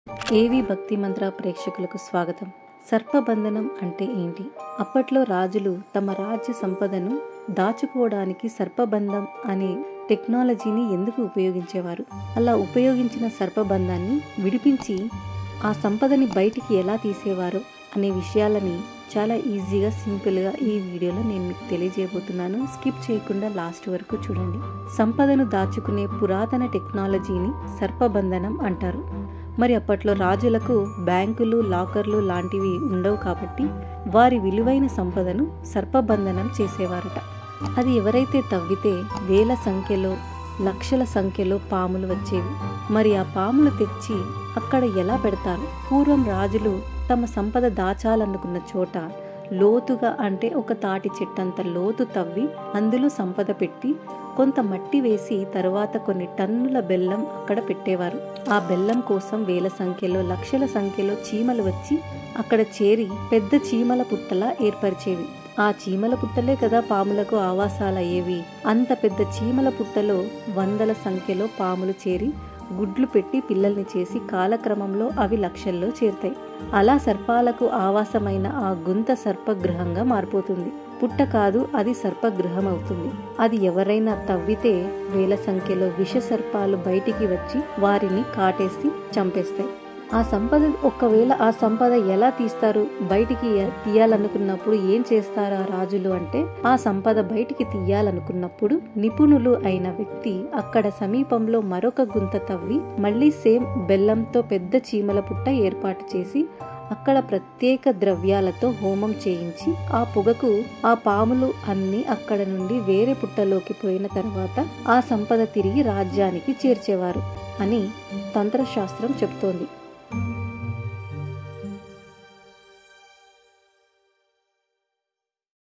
ఏవి భక్తి మంత్ర ప్రేక్షకులకు స్వాగతం సర్పబంధనం అంటే ఏంటి అప్పట్లో రాజులు తమ రాజ్య సంపదను దాచుకోవడానికి సర్పబంధం అనే టెక్నాలజీని ఎందుకు ఉపయోగించేవారు అలా ఉపయోగించిన సర్పబంధాన్ని విడిపించి ఆ సంపదని బయటికి ఎలా తీసేవారో అనే విషయాలని చాలా ఈజీగా సింపుల్గా ఈ వీడియోలో నేను మీకు తెలియజేయబోతున్నాను స్కిప్ చేయకుండా లాస్ట్ వరకు చూడండి సంపదను దాచుకునే పురాతన టెక్నాలజీని సర్పబంధనం అంటారు మరి అప్పట్లో రాజులకు బ్యాంకులు లాకర్లు లాంటివి ఉండవు కాబట్టి వారి విలువైన సంపదను సర్పబంధనం చేసేవారట అది ఎవరైతే తవ్వితే వేల సంఖ్యలో లక్షల సంఖ్యలో పాములు వచ్చేవి మరి ఆ పాములు తెచ్చి అక్కడ ఎలా పెడతారు పూర్వం రాజులు తమ సంపద దాచాలనుకున్న చోట లోతుగా అంటే ఒక తాటి చెట్టంత లోతు తవ్వి అందులో సంపద పెట్టి కొంత మట్టి వేసి తరువాత కొన్ని టన్నుల బెల్లం అక్కడ పెట్టేవారు ఆ బెల్లం కోసం వేల సంఖ్యలో లక్షల సంఖ్యలో చీమలు వచ్చి అక్కడ చేరి పెద్ద చీమల పుట్టలా ఏర్పరిచేవి ఆ చీమల పుట్టలే కదా పాములకు ఆవాసాలయ్యేవి అంత పెద్ద చీమల పుట్టలో వందల సంఖ్యలో పాములు చేరి గుడ్లు పెట్టి పిల్లల్ని చేసి కాలక్రమంలో అవి లక్షల్లో చేరుతాయి అలా సర్పాలకు ఆవాసమైన ఆ గుంత సర్పగృహంగా మారిపోతుంది పుట్ట కాదు అది సర్పగృహం అవుతుంది అది ఎవరైనా తవ్వితే వేల సంఖ్యలో విష సర్పాలు బయటికి వచ్చి వారిని కాటేసి చంపేస్తాయి ఆ సంపద ఒకవేళ ఆ సంపద ఎలా తీస్తారు బయటికి తీయాలనుకున్నప్పుడు ఏం చేస్తారు ఆ రాజులు అంటే ఆ సంపద బయటికి తీయాలనుకున్నప్పుడు నిపుణులు అయిన వ్యక్తి అక్కడ సమీపంలో మరొక గుంత తవ్వి మళ్ళీ సేమ్ బెల్లంతో పెద్ద చీమల పుట్ట ఏర్పాటు చేసి అక్కడ ప్రత్యేక ద్రవ్యాలతో హోమం చేయించి ఆ పొగకు ఆ పాములు అన్ని అక్కడ నుండి వేరే పుట్టలోకి పోయిన తర్వాత ఆ సంపద తిరిగి రాజ్యానికి చేర్చేవారు అని తంత్రశాస్త్రం చెప్తోంది